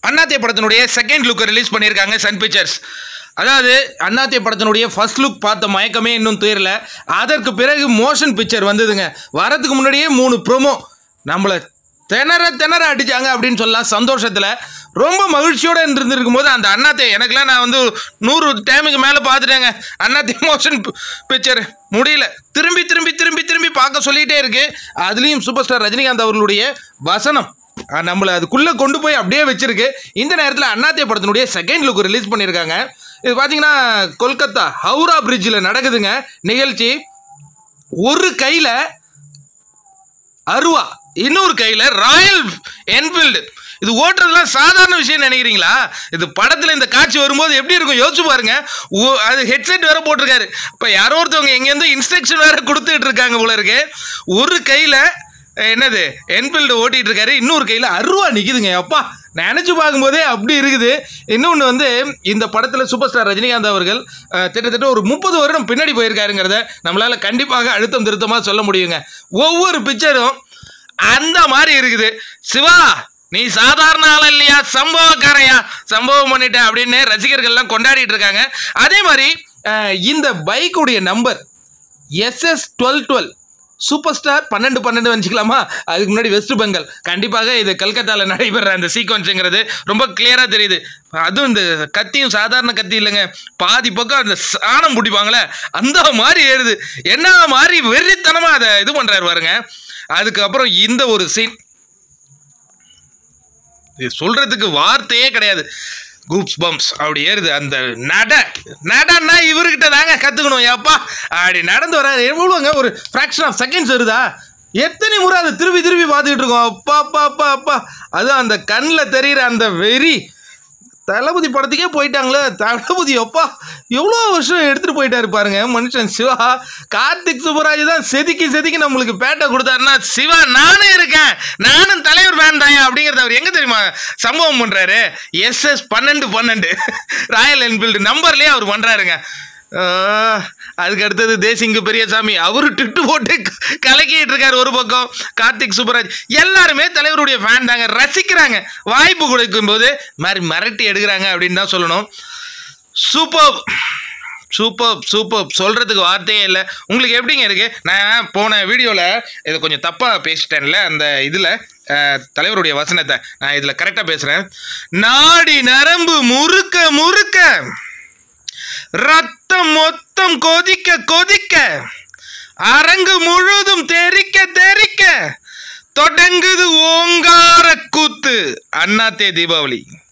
அண்ணாத்தே படத்தினுடைய செகண்ட் லுக்கை ரிலீஸ் பண்ணியிருக்காங்க சன் பிக்சர்ஸ் அதாவது அண்ணாத்தே படத்தினுடைய ஃபர்ஸ்ட் லுக் பார்த்த மயக்கமே இன்னும் துயரல அதற்கு பிறகு மோஷன் பிக்சர் வந்ததுங்க வரதுக்கு முன்னாடியே மூணு ப்ரோமோ நம்மளை திணற திணற அடிச்சாங்க அப்படின்னு சொல்லலாம் சந்தோஷத்தில் ரொம்ப மகிழ்ச்சியோடு இருந்திருக்கும் போது அந்த அண்ணாத்தே எனக்குலாம் நான் வந்து நூறு டைமுக்கு மேலே பார்த்துட்டேங்க அண்ணாத்தே மோஷன் பிக்சர் முடியல திரும்பி திரும்பி திரும்பி திரும்பி பார்க்க சொல்லிகிட்டே இருக்கு அதுலேயும் சூப்பர் ஸ்டார் ரஜினிகாந்த் அவர்களுடைய வசனம் அஹ் நம்மளை அதுக்குள்ளே கொண்டு போய் அப்படியே வச்சிருக்கு இந்த நேரத்தில் அண்ணாத்தே படத்தினுடைய செகண்ட் லுக் ரிலீஸ் பண்ணியிருக்காங்க இது பார்த்தீங்கன்னா கொல்கத்தா ஹவுரா பிரிட்ஜில் நடக்குதுங்க நிகழ்ச்சி ஒரு கையில் அருவா இன்னொரு கையில் ராயல் என்ஃபீல்டு இது ஓட்டுறதுலாம் சாதாரண விஷயம் நினைக்கிறீங்களா இது படத்தில் இந்த காட்சி வரும்போது எப்படி இருக்கும் யோசிச்சு பாருங்க ஓ- அது ஹெட்செட் வேற போட்டிருக்காரு இப்போ யாரோ ஒருத்தவங்க எங்கேருந்து இன்ஸ்ட்ரக்ஷன் வேற கொடுத்துட்டு இருக்காங்க போல இருக்கு ஒரு கையில் என்னது என்ஃபீல்டு ஓட்டிட்டு இருக்காரு இன்னொரு கையில் அருவா நிற்குதுங்க அப்பா நினச்சி பார்க்கும்போதே அப்படி இருக்குது இன்னொன்று வந்து இந்த படத்தில் சூப்பர் ஸ்டார் ரஜினிகாந்த் அவர்கள் அஹ், கிட்டத்தட்ட ஒரு முப்பது வருடம் பின்னாடி போயிருக்காருங்கிறத நம்மளால் கண்டிப்பாக அழுத்தம் திருத்தமாக சொல்ல முடியுங்க ஒவ்வொரு பிக்சரும் அந்த மாதிரி இருக்குது சிவா நீ சாதாரண ஆள் இல்லையா சம்பவக்காரையா சம்பவம் பண்ணிட்ட அப்படின்னு ரசிகர்கள்லாம் கொண்டாடிட்டு இருக்காங்க அதே மாதிரி அஹ், இந்த பைக்குடைய number SS twelve twelve super star பன்னெண்டு பன்னெண்டு வச்சுக்கலாமா அதுக்கு முன்னாடி வெஸ்ட் பெங்கால் கண்டிப்பாக இது கல்கத்தாவில் நடைபெற அந்த சீக்வன்ஸுங்கிறது ரொம்ப கிளியராக தெரியுது அதுவும் இந்த கத்தியும் சாதாரண கத்தி இல்லைங்க பாதி பக்கம் அந்த சாணம் பிடிப்பாங்களே அந்த மாதிரி ஏறுது என்ன மாதிரி வெறித்தனமாக அதை இது பண்ணுறாரு பாருங்க அதுக்கப்புறம் இந்த ஒரு சீன் இது சொல்றதுக்கு வார்த்தையே கிடையாது கூப்ஸ் பம்ப்ஸ் அப்படி ஏறுது அந்த நட நடன்னா இவர்கிட்ட தாங்க கற்றுக்கணும் ஏப்பா அப்படி நடந்து வராரு எவ்வளோங்க ஒரு ஃப்ராக்ஷன் ஆஃப் செகண்ட்ஸ் வருதா எத்தனை முறை அதை திருப்பி திருப்பி பார்த்துக்கிட்டு இருக்கோம் அப்பா அப்பா அப்பா அப்பா அதுவும் அந்த கண்ணில் தெரிகிற அந்த வெறி தளபதி படத்துக்கே போயிட்டாங்களே தளபதி அப்பா எவ்வளோ வருஷம் எடுத்துகிட்டு போயிட்டாரு பாருங்க மனுஷன் சிவா கார்த்திக் சுப்பராஜ் தான் செதுக்கி செதுக்கி நம்மளுக்கு பேட்டை கொடுத்தாருன்னா சிவா நானும் இருக்கேன் நானும் தலைவர் ஃபேன் தான் அப்படிங்கிறத அவர் எங்கே தெரியுமா சம்பவம் பண்ணுறாரு எஸ்எஸ் பன்னெண்டு பன்னெண்டு ராயல் என்ஃபீல்டு நம்பர்லேயே அவர் பண்ணுறாருங்க அதுக்கு அடுத்தது தேசிங்கு பெரியசாமி அவரு டிட்டு போட்டு க- கலக்கிட்டு இருக்காரு ஒரு பக்கம் கார்த்திக் சுப்பராஜ் எல்லாருமே தலைவருடைய ஃபேன் தாங்க ரசிக்கிறாங்க வாய்ப்பு கொடுக்கும் போது மாதிரி மிரட்டி எடுக்கிறாங்க அப்படின்னு தான் சொல்லணும் சூப்பர் சூப்பர் சூப்பர் சொல்கிறதுக்கு வார்த்தையே இல்லை உங்களுக்கு எப்படிங்க இருக்கு நான் போன வீடியோவில் இதை கொஞ்சம் தப்பாக பேசிட்டேன்ல அந்த இதில் தலைவருடைய வசனத்தை நான் இதில் கரெக்டாக பேசுகிறேன் நாடி நரம்பு முறுக்க முறுக்க ரத்தம் மொத்தம் கொதிக்க கொதிக்க அரங்கு முழுதும் தெறிக்க தெறிக்க தொடங்குது ஓங்கார கூத்து அண்ணாத்தே தீபாவளி